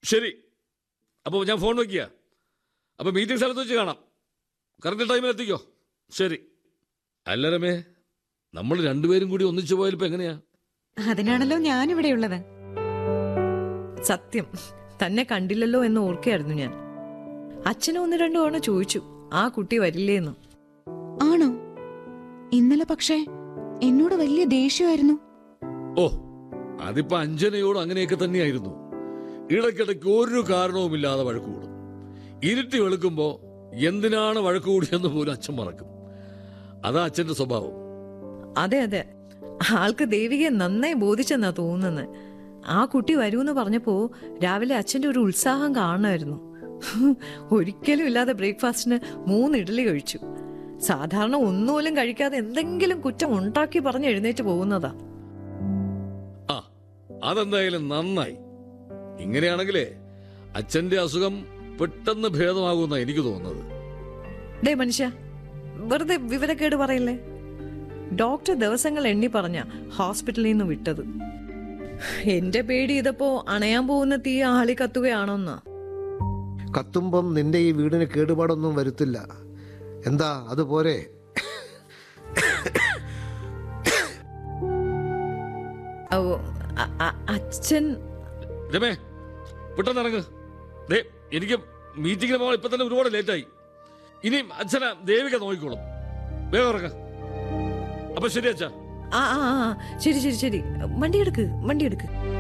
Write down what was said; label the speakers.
Speaker 1: ശരി അപ്പോൾ ഞാൻ ഫോൺ വയ്ക്കുക അപ്പോൾ മീറ്റിംഗ് സ്ഥലത്ത് വെച്ച് കാണാം കറക്റ്റ് ടൈമിൽ എത്തിക്കോ ശരി അല്ല രമേ നമ്മൾ രണ്ടുപേരും കൂടി ഒന്നിച്ചു പോയാലിപ്പോൾ എങ്ങനെയാ
Speaker 2: അതിനാണല്ലോ ഞാനിവിടെയുള്ളത്
Speaker 3: സത്യം തന്നെ കണ്ടില്ലല്ലോ എന്ന് ഓർക്കുകയായിരുന്നു ഞാൻ അച്ഛനും ഒന്ന് രണ്ടു തവണ ചോദിച്ചു ആ കുട്ടി വരില്ലേന്ന്
Speaker 2: ആണോ ഇന്നലെ പക്ഷേ എന്നോട് വലിയ ദേഷ്യമായിരുന്നു
Speaker 1: ഓ അതിപ്പോ അഞ്ജനയോട് അങ്ങനെയൊക്കെ തന്നെയായിരുന്നു ഇടയ്ക്കിടയ്ക്ക് ഒരു കാരണവുമില്ലാതെ വഴക്ക് കൂടും ഇരുട്ടി വെളുക്കുമ്പോ എന്തിനാണ് വഴക്ക് കൂടിയെന്ന് പോലും അച്ഛൻ മറക്കും അതാ അച്ഛന്റെ സ്വഭാവം
Speaker 3: അതെ അതെ ആൾക്ക് ദേവികയെ നന്നായി ബോധിച്ചെന്നാ തോന്നുന്നത് ആ കുട്ടി വരൂന്ന് പറഞ്ഞപ്പോ രാവിലെ അച്ഛന്റെ ഒരു ഉത്സാഹം കാണുമായിരുന്നു ഒരിക്കലും ഇല്ലാതെ ബ്രേക്ക്ഫാസ്റ്റിന് മൂന്ന് ഇഡ്ഡലി കഴിച്ചു സാധാരണ ഒന്നുപോലും കഴിക്കാതെ എന്തെങ്കിലും കുറ്റം ഉണ്ടാക്കി പറഞ്ഞ് എഴുന്നേറ്റ് പോകുന്നതാ
Speaker 1: ആ അതെന്തായാലും നന്നായി ഇങ്ങനെയാണെങ്കിലേ അച്ഛന്റെ അസുഖം പെട്ടെന്ന് ഭേദമാകുമെന്നാ എനിക്ക് തോന്നുന്നത്
Speaker 3: ഡേ മനുഷ്യ വെറുതെ വിവരക്കേട് പറയില്ലേ ഡോക്ടർ ദിവസങ്ങൾ എണ്ണി പറഞ്ഞ ഹോസ്പിറ്റലിൽ നിന്ന് വിട്ടത് എന്റെ പേടി ഇതപ്പോ അണയാൻ പോകുന്ന തീ ആളി കത്തുകയാണോന്നാ
Speaker 4: കത്തുമ്പം നിന്റെ ഈ വീടിന് കേടുപാടൊന്നും വരുത്തില്ല എന്താ അതുപോലെ
Speaker 3: ഓ, അ- അ- അച്ഛൻ
Speaker 1: രമേ പെട്ടെന്ന് ഇറങ്ങ് ദേ എനിക്ക് മീറ്റിംഗിന് പോകാൻ ഇപ്പൊ തന്നെ ഒരുപാട് ലേറ്റായി ഇനിയും അച്ഛനെ ദേവിക നോക്കിക്കോളും വേഗം ഇറങ്ങ അപ്പൊ ശരി അച്ഛാ
Speaker 3: ആ ആ ആ, ശരി ശരി ശരി വണ്ടി എടുക്ക് വണ്ടി എടുക്ക്